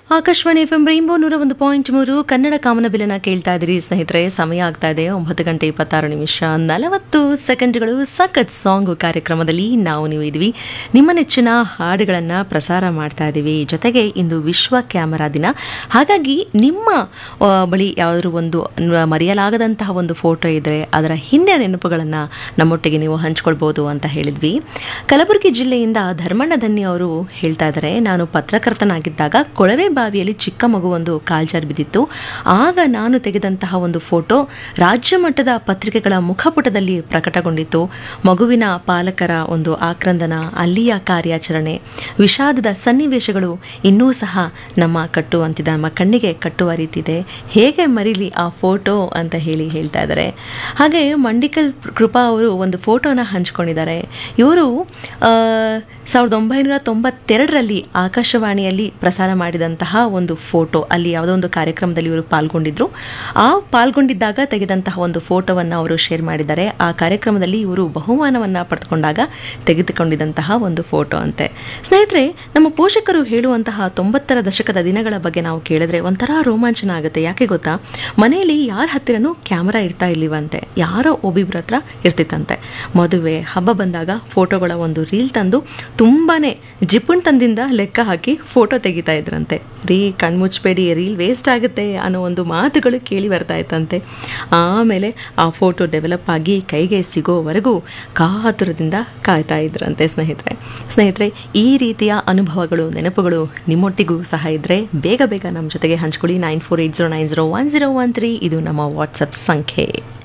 Akashvani F M rainbow ನೂರ ಒಂದು point ಮೂರು ಕನ್ನಡ ಕಾಮನಬಿಲನ ಕೇಳ್ತಾ ಇದ್ದೀರಿ ಸ್ನೇಹಿತರೆ ಸಮಯ ಆಗ್ತಾ ಇದೆ ಒಂಬತ್ತು ಗಂಟೆ ಇಪ್ಪತ್ತಾರು ನಿಮಿಷ ನಲವತ್ತು ಸೆಕೆಂಡ್ಗಳು ಸಖತ್ ಸಾಂಗ್ ಕಾರ್ಯಕ್ರಮದಲ್ಲಿ ನಾವು ನೀವು ಇದ್ವಿ ನಿಮ್ಮ ನೆಚ್ಚಿನ ಹಾಡುಗಳನ್ನು ಪ್ರಸಾರ ಮಾಡ್ತಾ ಇದ್ದೀವಿ ಜೊತೆಗೆ ಇಂದು ವಿಶ್ವ ಕ್ಯಾಮರಾ ದಿನ ಹಾಗಾಗಿ ನಿಮ್ಮ ಆ, ಬಳಿ ಯಾವುದಾದ್ರು ಒಂದು ನ- ಮರೆಯಲಾಗದಂತಹ ಒಂದು ಫೋಟೋ ಇದ್ದರೆ ಅದರ ಹಿಂದೆ ನೆನಪುಗಳನ್ನು ನಮ್ಮೊಟ್ಟಿಗೆ ನೀವು ಹಂಚ್ಕೊಳ್ಬೋದು ಅಂತ ಹೇಳಿದ್ವಿ ಕಲಬುರಗಿ ಜಿಲ್ಲೆಯಿಂದ ಧರ್ಮಣ್ಣ ಧನ್ಯ ಅವರು ಹೇಳ್ತಾ ಇದ್ದಾರೆ ನಾನು ಪತ್ರಕರ್ತನಾಗಿದ್ದಾಗ ಕೊಳವೆ ಬಾವಿಯಲ್ಲಿ ಚಿಕ್ಕ ಮಗುವೊಂದು ಕಾಲ್ಜಾರ್ ಬಿದ್ದಿತ್ತು ಆಗ ನಾನು ತೆಗೆದಂತಹ ಒಂದು ಫೋಟೋ ರಾಜ್ಯ ಮಟ್ಟದ ಪತ್ರಿಕೆಗಳ ಮುಖಪುಟದಲ್ಲಿ ಪ್ರಕಟಗೊಂಡಿತ್ತು ಮಗುವಿನ ಪಾಲಕರ ಒಂದು ಆಕ್ರಂದನ ಅಲ್ಲಿಯ ಕಾರ್ಯಾಚರಣೆ ವಿಷಾದದ ಸನ್ನಿವೇಶಗಳು ಇನ್ನೂ ಸಹ ನಮ್ಮ ಕಟ್ಟುವಂತಿದೆ ನಮ್ಮ ಕಣ್ಣಿಗೆ ಕಟ್ಟುವ ರೀತಿ ಇದೆ ಹೇಗೆ ಮರಿಲಿ ಆ ಫೋಟೋ ಅಂತ ಹೇಳಿ ಹೇಳ್ತಾ ಇದ್ದಾರೆ ಹಾಗೆ ಮಂಡಿಕಲ್ ಕೃಪಾ ಅವರು ಒಂದು ಫೋಟೋನ ಹಂಚ್ಕೊಂಡಿದ್ದಾರೆ ಇವರು ಆ, ಸಾವಿರದ ಒಂಬೈನೂರ ತೊಂಬತ್ತೆರಡರಲ್ಲಿ ಆಕಾಶವಾಣಿಯಲ್ಲಿ ಪ್ರಸಾರ ಮಾಡಿದಂತಹ ಒಂದು ಫೋಟೋ ಅಲ್ಲಿ ಯಾವುದೋ ಒಂದು ಕಾರ್ಯಕ್ರಮದಲ್ಲಿ ಇವರು ಪಾಲ್ಗೊಂಡಿದ್ರು ಆ ಪಾಲ್ಗೊಂಡಿದ್ದಾಗ ತೆಗೆದಂತಹ ಒಂದು ಫೋಟೋವನ್ನು ಅವರು ಶೇರ್ ಮಾಡಿದ್ದಾರೆ ಆ ಕಾರ್ಯಕ್ರಮದಲ್ಲಿ ಇವರು ಬಹುಮಾನವನ್ನು ಪಡೆದುಕೊಂಡಾಗ ತೆಗೆದುಕೊಂಡಿದ್ದಂತಹ ಒಂದು ಫೋಟೋ ಅಂತೆ ಸ್ನೇಹಿತರೆ ನಮ್ಮ ಪೋಷಕರು ಹೇಳುವಂತಹ ತೊಂಬತ್ತರ ದಶಕದ ದಿನಗಳ ಬಗ್ಗೆ ನಾವು ಕೇಳಿದ್ರೆ ಒಂಥರ ರೋಮಾಂಚನ ಆಗುತ್ತೆ ಯಾಕೆ ಗೊತ್ತಾ ಮನೆಯಲ್ಲಿ ಯಾರ ಹತ್ತಿರನೂ ಕ್ಯಾಮರಾ ಇರ್ತಾ ಇಲ್ಲಿವಂತೆ ಯಾರೋ ಒಬ್ಬಿಬ್ರ ಹತ್ರ ಇರ್ತಿತ್ತಂತೆ ಮದುವೆ ಹಬ್ಬ ಬಂದಾಗ ಫೋಟೋಗಳ ಒಂದು ರೀಲ್ ತಂದು ತುಂಬಾನೇ ಜಿಪುಣ್ತನದಿಂದ ಲೆಕ್ಕ ಹಾಕಿ ಫೋಟೋ ತೆಗಿತಾ ಇದ್ರಂತೆ ರೀ ಕಣ್ಮುಚ್ಚಬೇಡಿ ರೀಲ್ ವೇಸ್ಟ್ ಆಗುತ್ತೆ ಅನ್ನೋ ಒಂದು ಮಾತುಗಳು ಕೇಳಿ ಬರ್ತಾ ಇತ್ತಂತೆ ಆಮೇಲೆ ಆ ಫೋಟೋ ಡೆವಲಪ್ ಆಗಿ ಕೈಗೆ ಸಿಗೋವರೆಗೂ ಕಾತುರದಿಂದ ಕಾಯ್ತಾ ಇದ್ರಂತೆ ಸ್ನೇಹಿತರೆ ಸ್ನೇಹಿತರೆ ಈ ರೀತಿಯ ಅನುಭವಗಳು ನೆನಪುಗಳು ನಿಮ್ಮೊಟ್ಟಿಗೂ ಸಹ ಇದ್ದರೆ ಬೇಗ ಬೇಗ ನಮ್ಮ ಜೊತೆಗೆ ಹಂಚ್ಕೊಳ್ಳಿ nine four eight zero nine zero one zero one three ಇದು ನಮ್ಮ ವಾಟ್ಸಪ್ ಸಂಖ್ಯೆ